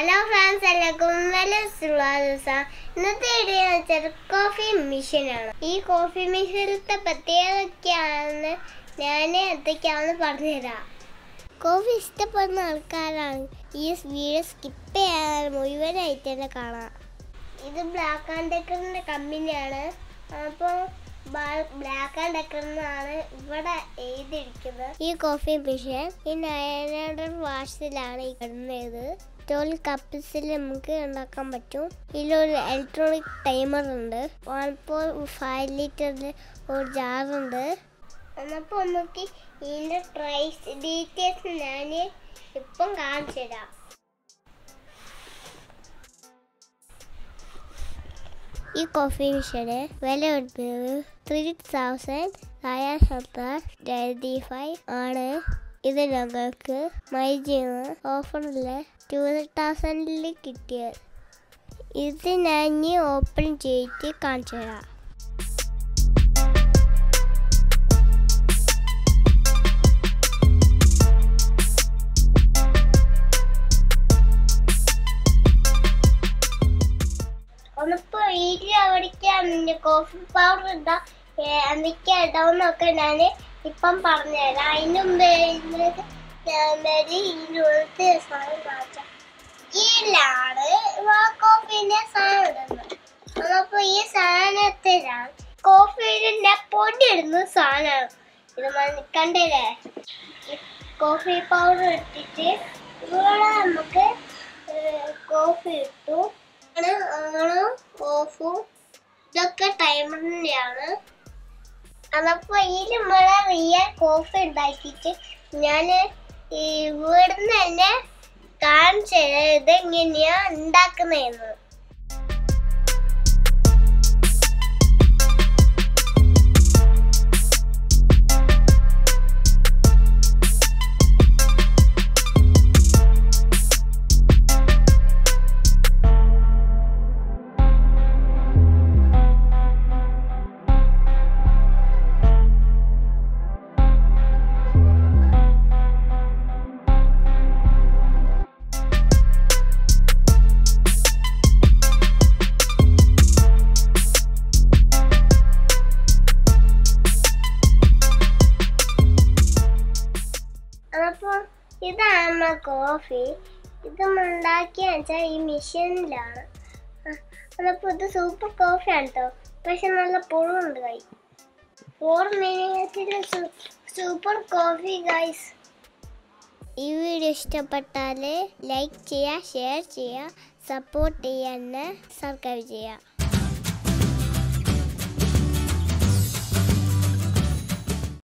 hello friends എല്ലാവർക്കും വെല്ലുവാസം ഇന്നത്തെ video എന്ന് വെച്ചാൽ കോഫി മെഷീനാണ് ഈ കോഫി മെഷീനിലത്തെ പ്രത്യേകതയൊക്കെയാണെന്ന് ഞാൻ എന്തൊക്കെയാണെന്ന് പറഞ്ഞുതരാം കോഫി ഇഷ്ടപ്പെടുന്ന ആൾക്കാരാണ് ഈ വീഡിയോ സ്കിപ്പ് ചെയ്യാതെ മുഴുവനായിട്ട് തന്നെ കാണാം ഇത് ബ്ലാക്ക് ആൻഡ് ഡെക്കറിന്റെ കമ്പനിയാണ് അപ്പോൾ ബ്ലാക്ക് ആൻഡ് ഡെക്കർ എന്നാണ് ഇവിടെ എഴുതിയിരിക്കുന്നത് ഈ കോഫി മെഷീൻ ഈ നയൻ ഹൺഡ്രഡ് വാട്സിലാണ് ഈ കിടന്നത് ട്വൽവ് കപ്സിൽ നമുക്ക് ഉണ്ടാക്കാൻ പറ്റും ഇതിലൊരു ഇലക്ട്രോണിക് ടൈമർ ഉണ്ട് വൺ പോയിന്റ് ഫൈവ് ലിറ്ററിൽ ഒരു ജാറുണ്ട് എന്നപ്പോൾ നമുക്ക് ഇതിൻ്റെ പ്രൈസ് ഡീറ്റെയിൽസ് ഞാൻ ഇപ്പം കാണിച്ചു തരാം ഈ കോഫി മെഷീന് വില വരുന്നത് three thousand nine hundred twenty five ആണ് ഇത് ഞങ്ങൾക്ക് മൈജിന്ന് ഓഫറിൽ ടു തൗസൻഡിൽ കിട്ടിയത് ഇത് ഞാൻ ഇനി ഓപ്പൺ ചെയ്തിട്ട് കാണിച്ചു തരാം ഒന്നിപ്പോ വീട്ടിൽ അവിടേക്കാൻ കോഫി പൗഡർ ഇടാ എന്തൊക്കെ ഇടാമെന്നൊക്കെ ഞാൻ ഇപ്പം പറഞ്ഞുതരാം അതിന് മുമ്പ് ഇതിലേക്ക് ഇതിനുള്ളിലത്തെ സാധനം കാണിച്ചാൽ ഇതിലാണ് കോഫീന്റെ സാധനം ഇടുന്നത് അപ്പൊ ഈ സാധനത്തിലാണ് കോഫീന്റെ പൊടി ഇടുന്ന സാധനമാണ് ഇത് മ- കണ്ടില്ലേ കോഫി പൗഡർ ഇട്ടിട്ട് ഇവിടെ നമുക്ക് കോഫി ഇട്ടു ആണ് ഓണും ഓഫും ഇതൊക്കെ ടൈമർ തന്നെയാണ് അതപ്പോ ഈ നമ്മളെ റിയൽ കോഫി ഉണ്ടാക്കിയിട്ട് ഞാൻ ഇവിടുന്ന് തന്നെ കാണിച്ചത് ഇതെങ്ങനെയാ ഉണ്ടാക്കുന്നതെന്ന് അപ്പൊ ഇതാണ് നമ്മളെ കോഫി ഇത് ഉണ്ടാക്കിയ വെച്ചാൽ ഈ മെഷീനിലാണ് അതപ്പോ ഇത് സൂപ്പർ കോഫിയാണ് കേട്ടോ പക്ഷെ നല്ല പുഴുണ്ട് കൈ ഫോർ മിനിറ്റിൽ സൂപ്പർ കോഫി ഗൈസ് ഈ വീഡിയോ ഇഷ്ടപ്പെട്ടാൽ ലൈക്ക് ചെയ്യുക ഷെയർ ചെയ്യുക സപ്പോർട്ട് ചെയ്യാൻ സബ്സ്ക്രൈബ് ചെയ്യുക